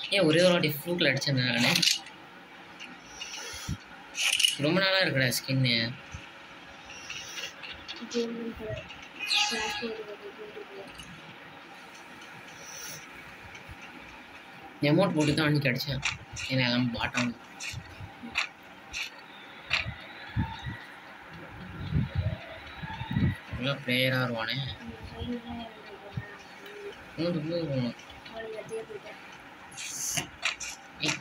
ஏன் ஒரே ஒரு வாட்டி ஃப்ளூக்கில் அடிச்சேன் நான் ரொம்ப நாளாக இருக்குடா ஸ்கின்னு கோல்டன் கலர் ஃப்ளாஷ் போட்டு போட்டு எமௌண்ட் போட்டு தான் அன்றைக்கி அடித்தேன் ஏன்னா எல்லாம் பாட்டாங்க நல்லா பிளேயராக வருவானே மூணு ப்ளூ வேணும் ஏய்.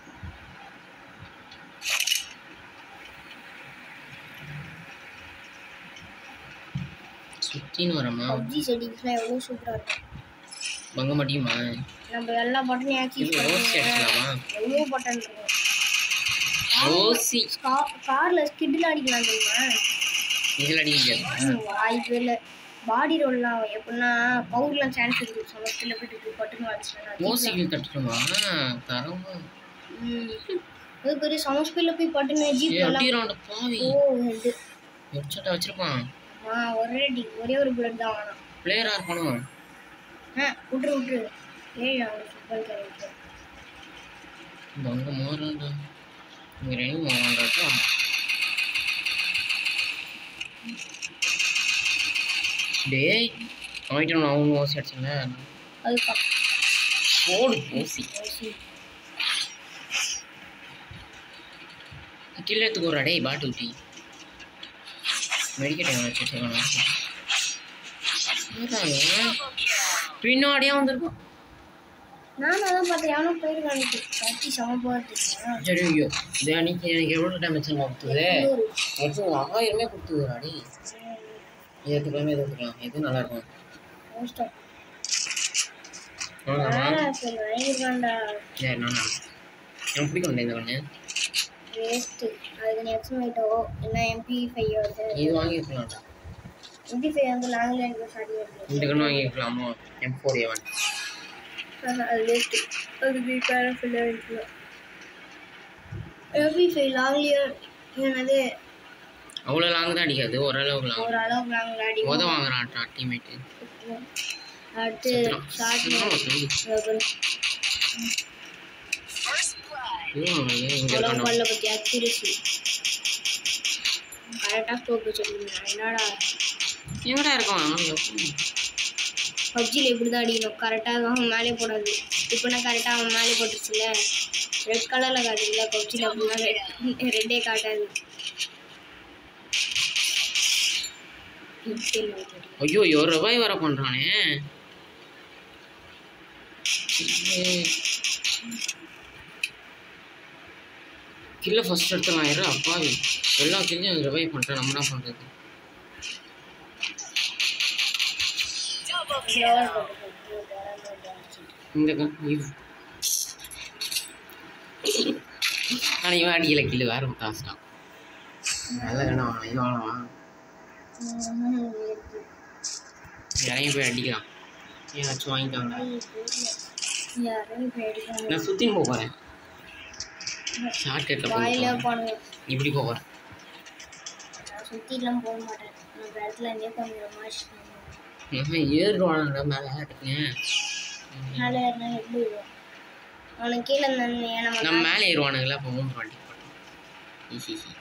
சுத்தின்னு வரமா பப்ஜி செட்டிங்ஸ்லாம் எவ்வளோ சூப்பராக இருக்கும் பங்க மாட்டியுமா நம்ம எல்லா பட்டனையும் ஆக்டிவ் இது ரோசி அடிக்கலாமா எவ்வளோ பட்டன் இருக்கும் ரோசி காரில் ஸ்கிட்டில் அடிக்கலாம் தெரியுமா இதில் அடிக்க வாய்ப்பே இல்லை பாடி ரோல்லாம் எப்படின்னா பவுர்லாம் சான்ஸ் இருக்கு சமஸ்தில் போயிட்டு பட்டுன்னு வச்சுட்டேன் ஓசிக்கு தட்டுமா தரமா அது பெரிய சமஸ்பில் போய் பட்டுன்னு ஏ ஜீப் எல்லாம் அடிக்கிறான் பாவி ஓ இது ஹெட்செட்டை வச்சிருப்பான் ஆ ஒரே அடி ஒரே ஒரு புல்லட் தான் வேணும் பிளேயராக இருக்கணும் ஆ விட்டுரு விட்டுரு ஏய் அவன் ஃபுட்பால் கேரக்டர் பங்க மாறாண்டா இங்கே ரெண்டு மாறாண்டாட்டா டேய் அவன்கிட்ட நான் அவனு ஓசி அடிச்சேன்ல அது பக்கம் போடு ஓசி கில்ல எடுத்துக்கோடா டேய் பாட்டு ஊட்டி மெடிக்கெட் எவன் வச்சு பின்னாடியே வந்திருக்கான் நானும் அதான் பார்த்தேன் எவனும் போயிருக்கானு கட்டி சம போகிறது சரி ஐயோ இது அன்னைக்கு எனக்கு எவ்வளோ டேமேஜ் கொடுத்தது எட்டு ஆயிரமே கொடுத்தது அடி இது எடுத்துக்கலாமே இது எடுத்துக்கலாம் எது நல்லா இருக்கும் மோஸ்ட்டாக வாங்கலாமா சரி வாங்கிருக்கான்டா சரி நானா எனக்கு பிடிக்கும் இந்த கண்ணு வேஸ்ட்டு அதுக்கு நெக்ஸ்ட் மைட்டோ என்ன எம்பி ஃபைவ் வருது இது வாங்கிக்கலாம்டா எம்பி ஃபைவ் வந்து லாங் லேங்குவேஜ் ஸ்டார்ட் வருது இந்த கண்ணு வாங்கிக்கலாமா எம் ஃபோர் ஏவன் அது வேஸ்ட்டு அதுக்கு பேரஃபில் இருக்கலாம் எம்பி ஃபைவ் லாங்லியர் என்னது அவ்வளோ லாங் தான் அடிக்காது ஓரளவுக்கு லாங் ஓரளவுக்கு லாங் அடி உத வாங்குறான் டீம்மேட்டு அடுத்து ஷார்ட் இங்கே அவ்வளோ இருக்கணும் பல்ல பற்றி அக்யூரசி கரெக்டாக ஸ்டோப் வச்சுருக்கீங்க என்னடா எங்கடா இருக்கான் பப்ஜியில் இப்படி தான் அடிக்கணும் கரெக்டாக அவன் மேலே போடாது இப்போ நான் கரெக்டாக அவன் மேலே போட்டுருச்சுல ரெட் கலரில் காட்டுதுல பப்ஜியில் அப்படின்னா ரெட் ரெட்டே காட்டாது ஐயோ ஒரு ரூபாய் வர பண்ணுறானே கில்ல ஃபர்ஸ்ட் எடுத்துலாம் இரு அப்பாவி எல்லா கில்லையும் ரிவைவ் பண்ணுறேன் நம்ம என்ன பண்ணுறது இந்த gun, இது ஆனால் இவன் அடிக்கல கில்லு வேற காஸ்டான் நல்ல கண்ணா வாங்கலாம் இது வாங்கலாமா இறங்கி போய் அடிக்கலாம் ஏதாச்சும் வாங்கிட்டாங்க யாரும் போயிருக்காங்க நான் சுற்றின்னு போக போகிறேன் ஷார்ட் கட்டில் வாயில போகிறேன் போனது இப்படி போக போகிறேன் நான் சுற்றிலாம் போக மாட்டேன் அந்த இடத்துல இருந்தே கொஞ்சம் மாதிரி ஏறுவானுங்க மேலே இருக்குங்க மேலே ஏறினா எப்படி வரும் அவனுக்கு கீழே இருந்தானே நம்ம நம்ம மேலே ஏறுவானுங்களா அப்போ மூன்று வண்டி போட்டோம் ஈஸி ஈஸி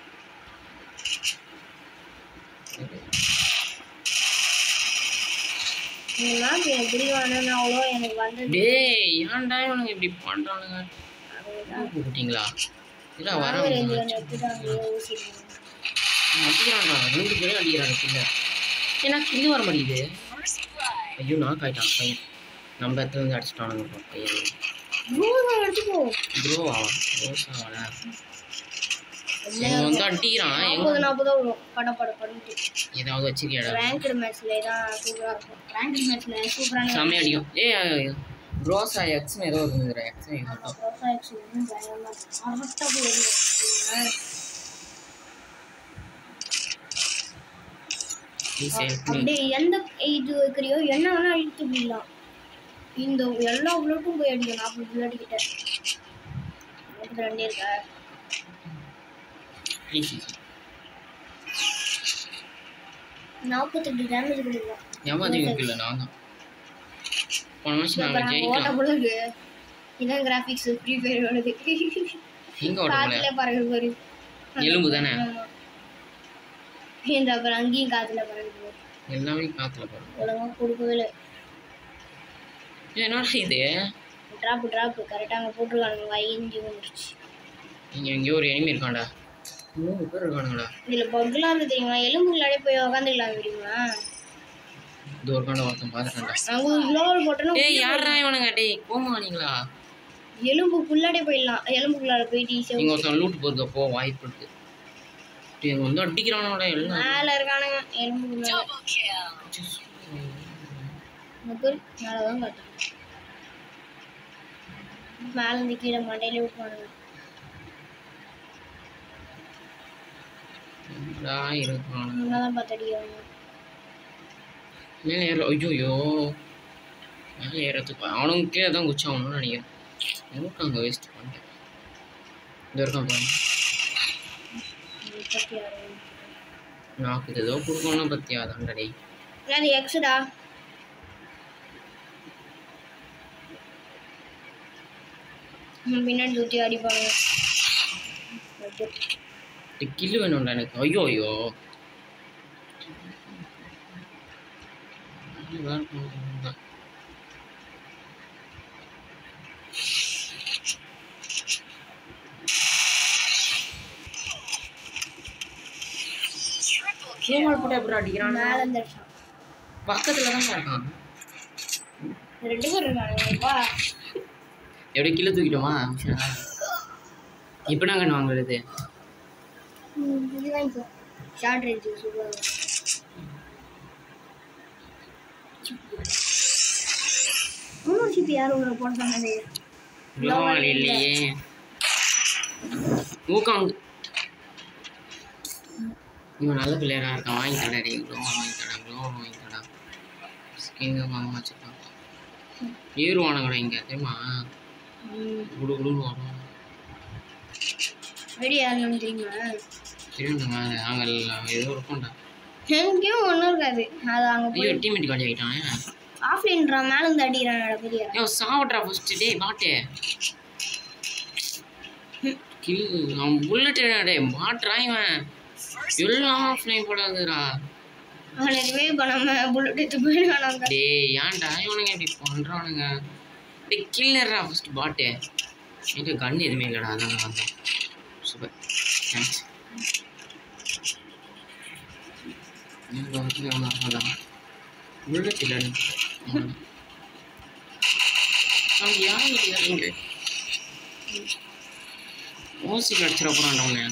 இந்த மேப் எனக்கு தெரியவானு அவ்வளோ எனக்கு வந்தது டேய் ஏன்டா இவனுங்க இப்படி பண்ணுறானுங்க அதுதான் போட்டீங்களா இல்லை வர நாங்கள் ரெண்டு பேரும் எடுத்துட்டாங்க ஊசிடுவோம் அடிக்கிறான்டா ரெண்டு பேரும் அடிக்கிறாங்க கில்ல ஏன்னா கில்லு வர மாட்டேங்குது ஐயோ நான் காயிட்டான் பையன் நம்ம இடத்துல இருந்து அடிச்சிட்டானுங்க இப்போ பையன் ப்ளூ எடுத்துக்கோ ப்ரோவா ரோசாவாடா இவன் வந்து அடிக்கிறான் எங்க ஐம்பது நாற்பதா வரும் பட பட படம்ட்டு ஏதாவது வச்சிருக்கியாடா ரேங்க்டு மேட்ச்ல தான் சூப்பராக இருக்கும் ரேங்க்டு மேட்ச்ல சூப்பரான செம்மையா அடிக்கும் ஏய் ரோசா எக்ஸ்னு ஏதோ இருந்துதுடா எக்ஸ் அப்படியே எந்த இது வைக்கிறியோ என்ன வேணா அழித்து போயிடலாம் இந்த எல்லா புல்லட்டும் போய் அடிக்கும் நாற்பது புல்லட் கிட்ட நாற்பது ரெண்டே இருக்கா நாற்பத்தெட்டு டேமேஜ் கொடுக்கலாம் ஏமாத்தி வைக்கல நான் தான் போன வருஷம் நாங்கள் ஓட்ட ஜெயிக்கலாம் புல்லட்டு இதான் கிராஃபிக்ஸ் ஃப்ரீ ஃபயர் வருது எங்க ஓட்டல காத்துல பறகுது பாரு எலும்பு தானே ஆமா. இந்த அப்புறம் அங்கேயும் காத்துல பறகுது பாரு எல்லாமே காத்துல பாரு ஒழுங்கா கொடுக்கவே இல்லை ஏய், என்னடா இது ட்ராப் ட்ராப் கரெக்டாக அங்கே போட்டுருக்கானுங்க வயஞ்சு வந்துருச்சு இங்க எங்கேயோ ஒரு எனிமி இருக்கான்டா மூணு பேர் இருக்கானுங்கடா இதில் பக்லாம் இருந்து தெரியுமா எலும்பு விளையாடி போய் உக்காந்துக்கலாம் தெரியுமா இது ஒரு காண்ட ஒருத்தன் பார்த்துட்டேன்டா அங்கே ஒரு குளோவல் போட்டோன்னா டேய் யாரா இவனுங்க டேய் கோமாளிங்களா எலும்புக்குள்ளாடே போயிடலாம் எலும்புக்குள்ளாட போயிட்டு ஈஸியாக நீங்க ஒருத்தன் லூட் போறதுக்கு போ வாய்ப்பு இருக்கு டேய் இங்க வந்து அடிக்கிறானோட எல்லாம் மேலே இருக்கானுங்க எலும்புக்கு மேலே இந்த பேர் மேலே தான் காட்டுறேன் மேலே இருந்து கீழே மண்டையிலே விட்டுவானுங்க என்னடா இருக்கான் முன்னே தான் பார்த்து அடிக்கிறாங்க மேலே ஏற ஐயோ மேலே ஏறத்துக்கு அவனுங்க கீழே தான் குச்சாகணும்னு நினைக்கிறேன் எதுக்கு அங்கே வேஸ்ட் பண்ணிட்டேன் இந்த இருக்கான் பாருங்க முப்பத்தி ஆறு நாக்கு இது ஏதோ கொடுக்கணும் பத்தியா அதான்டா டேய் அது எக்ஸுடா பின்னாடி சுற்றி அடிப்பாங்க டேய், கில்லு வேணும்டா எனக்கு ஐயோ ஐயோ நல்லா இருக்கும். கேமல் போட்டு எப்படி அடிக்கிறான் மேலே இருந்து அடிச்சான் பக்கத்துல தான் இருக்கான் ரெண்டு பேர் இருக்கானுங்கப்பா எப்படி கிலோ தூக்கிட்டோமா இப்போ நாங்கள் வாங்குறது இது வாங்கிக்கோ ஷார்ட் ரேஞ்ச் சூப்பர் இன்னொரு சிப்பி யாரும் உங்களை போட சொன்னது குளோவால் இல்லையே ஊக்கம் இவன் நல்ல பிள்ளையரா இருக்கான் வாங்கி தடா டேய் குளோவால் வாங்கி தடா குளோவால் வாங்கி தடா ஸ்கின் வாங்க வச்சுருக்கான் ஏறுவானுங்கடா இங்கே தெரியுமா குடு குடுன்னு வரும் ரெடி யாருன்னு தெரியுமா தெரியுங்க நாங்கள் ஏதோ இருக்கோம்டா எங்கேயும் ஒன்றும் இருக்காது அது அங்கே போய் ஐயோ டீமேட் காலி ஆகிட்டான் ஆஃப்லைன்றான் மேலே இருந்து அடிக்கிறான் பெரிய ஐயோ சாவட்றா ஃபஸ்ட்டு டேய் மாட்டே கில் அவன் புல்லட் டேய் மாட்றா இவன் எல்லாம் ஆஃப்லைன் போடாதுடா அவன் எதுவுமே பண்ணாம புல்லட் எடுத்து போயிடுவானாங்க டேய் ஏன்டா இவனுங்க இப்படி பண்ணுறானுங்க டேய் கில்லர்ரா ஃபஸ்ட் பாட்டு என்கிட்ட கன் எதுவுமே இல்லைடா அதான் நான் வந்தேன் சூப்பர் தேங்க்ஸ் எனக்கு வந்து அதான் புல்லட் இல்லை எனக்கு ம். அவன் யார் இங்க ஓசி கடிச்சிட போகிறான்டா அவனை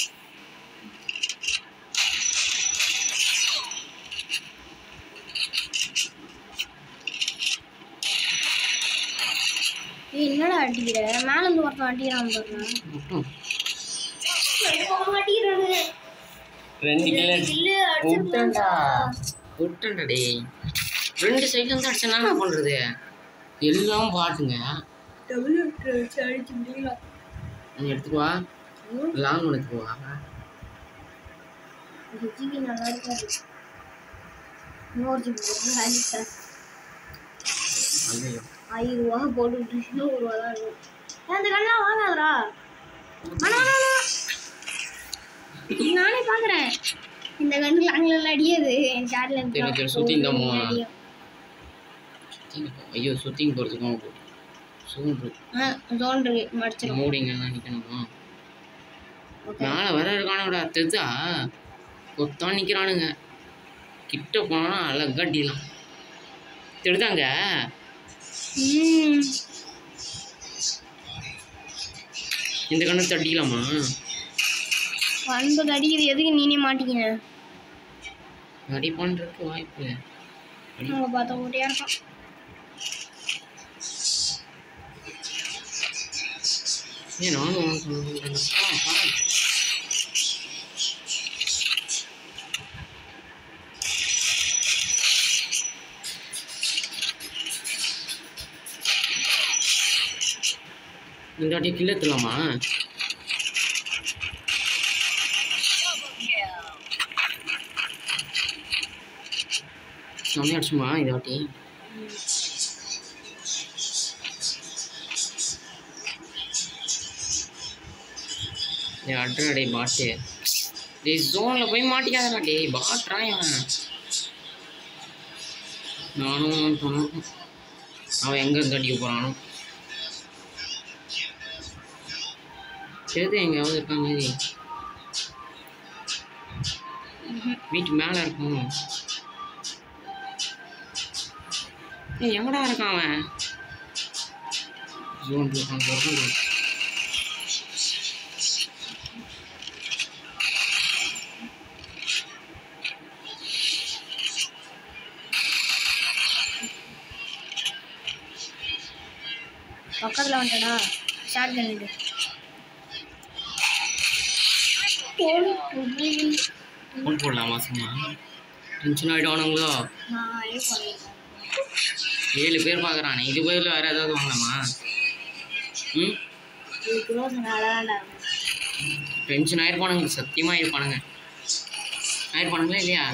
ஏய் என்னடா அடிக்கிற மேலே இருந்து ஒருத்தன் அடிக்கிறான் பாருங்க மட்டும் அடிக்கிறானு ரெண்டு கிலோ இல்ல விட்டேன்டா விட்டேன்டா டேய் ரெண்டு சைட்ல இருந்து அடிச்சா என்ன பண்றது எல்லாம் பாட்டுங்க அடிச்சு முடியல நீ எடுத்துக்குவா லாங் எடுத்துக்குவா இந்த ஜிபி நல்லா இருக்காது இன்னொரு ஜிபி அடிச்சேன் ஐயோ ஆயிரம் ரூபா போட்டு விட்டு நூறு ரூபா தான் இருக்கும் ஏன் அந்த கண்ணெலாம் வாங்காதடா வேணா வேணா வேணா. நானே பார்க்குறேன் இந்த கண்ணு லாங்கில் அடியாது என் ஷார்ட்ல சரி, சரி, சுத்தி இந்தாம்மா. ஐயோ சுத்திங் போகிறதுக்கும் சூழ்ந்து ஆ ஜோன் இருக்கு மடிச்சிடும் மூடிங்கெல்லாம் நிற்கணுமா ஓகே மேலே வர இருக்கானுங்கடா தெரிஞ்சா கொத்தான் நிற்கிறானுங்க கிட்ட போனா அழகா அடிலாம் தெரிதாங்க ம் இந்த கண்ணத்தை அடிக்கலாமா ஒன்பது அடிக்குது எதுக்கு நீனே மாட்டிக்கின அடி பண்ணுறதுக்கு வாய்ப்பு இல்லை அவங்க பார்த்தா ஓட்டியா இருக்கான் ஏன் நானும் சொல்லுறேன் இந்த வாட்டி கிள்ளத்துலாமா செம்மையா அடிச்சுமா இந்த வாட்டி டேய் அட்ரா டேய் பாட்டு டேய் ஜோனில் போய் மாட்டிக்காதடா டேய் பாட்றா இவன் நானும் சொன்னேன் அவன் எங்கே கண்டிக்க போகிறானோ சரி எங்கேயாவது இருக்கான் மீதி வீட்டு மேலே இருக்கும் ஏய் எங்கடா இருக்கான் அவன் ஜோன் இருக்கான் இருக்கான் பக்கத்தில் வந்துட்டேனா ஷார்ட் கன்னிட்டு ஃபோன் போடலாமா சும்மா டென்ஷன் ஆகிடுவானுங்களோ நான் ஏன் பண்ணேன் ஏழு பேர் பார்க்குறானே இது பேரில் வேறு ஏதாவது வாங்கலாமா ம் இதுக்கு ரோஸ் அழகாண்டா டென்ஷன் ஆயிருப்பானுங்க சத்தியமாக ஆயிருப்பானுங்க ஆயிருப்பானுங்களா இல்லையா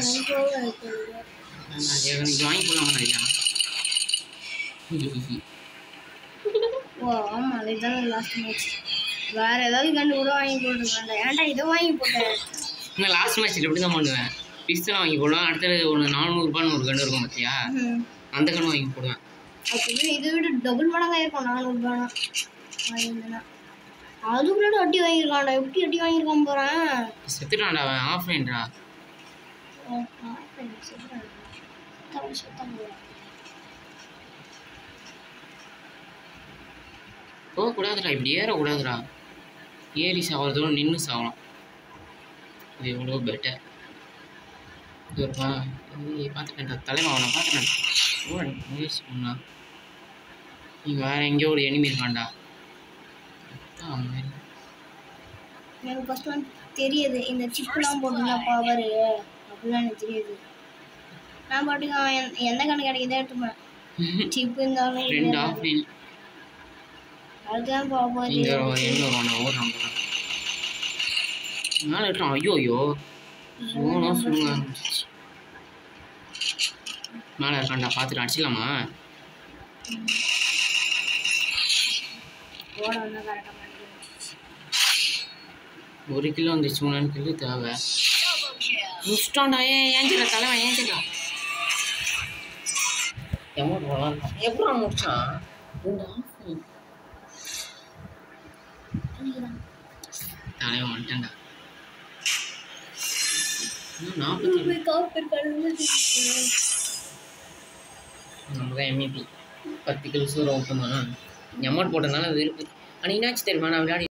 நான் எனக்கு வாங்கி போடலாமா ஐயா ஓ ஆமாம் இதுதான் லாஸ்ட் மேட்ச் வேற ஏதாவது கண்டு கூட வாங்கி போட்டுருக்காண்டா ஏன்டா இதை வாங்கி போட்டேன் நான் லாஸ்ட் மேட்ச்சில் இப்படி தான் பண்ணுவேன் பிஸ்தலாம் வாங்கி போடுவேன் அடுத்தது ஒரு நானூறுபான்னு ஒரு கண்டு இருக்கும் பார்த்தியா ம். அந்த கன்று வாங்கி போடுவேன் அப்படி இதை விட டபுள் மடங்காக இருக்கும் நானூறுபானா வாங்கியிருந்தேன்னா அதுக்குள்ள வட்டி வாங்கியிருக்கான்டா எப்படி வட்டி வாங்கியிருக்கான் போகிறேன் செத்துட்டான்டா அவன் ஆஃப்லைன்டா போகக்கூடாதுடா இப்படி ஏறக்கூடாதுடா ஏறி சாவறதோட நின்று சாவலாம் இது எவ்வளோ பெட்டர் இது ஒரு பா பார்த்துட்டேன்டா தலைவன் அவனை பார்த்துட்டேன் ஓ முயற்சி பண்ணா நீங்கள் வேறு எங்கேயோ ஒரு எனிமி இருக்கான்டா அவன் மாதிரி எனக்கு ஃபர்ஸ்ட் ஒன் தெரியுது இந்த சிப்லாம் போட்டுருந்தா பவர் அப்படிலாம் எனக்கு தெரியுது நான் பாட்டுக்கு அவன் எந்த- எந்த கணக்கு கிடைக்குதோ எடுத்துப்பேன் சிப் இருந்தாலும் ரெண்டு இல்லை. ஆஃப்லைன் அதுதான் பவர் இங்கே எங்கே வருவான் ஓடுறான் பாரு. மேலே இருக்கான் ஐயோ ஐயோ சோனா சொல்லுங்க மேலே இருக்கான்டா பார்த்துட்டு அடிச்சிடலாமா ஓட வந்தால் கரெக்டாக மாட்டேங்குது ஒரு கிலோ வந்துச்சு மூணு கிலோ தேவை முடிச்சிட்டான்டா ஏன் ஏஞ்சிடா தலைவன் ஏஞ்சிடா எமௌண்ட் வரலாம் எப்படா முடிச்சான் ரெண்டு ஆஃப்லைன் தலைவன் வந்துட்டேன்டா இன்னும் நாற்பத்தி போய் காப்பர் கழுவு நம்ம தான் எம்இபி பத்து கிலோ சூரம் ஓப்பமா எமௌண்ட் போட்டதுனால அது இருக்கு ஆனால் என்னாச்சு தெரியுமா நான் விளையாடி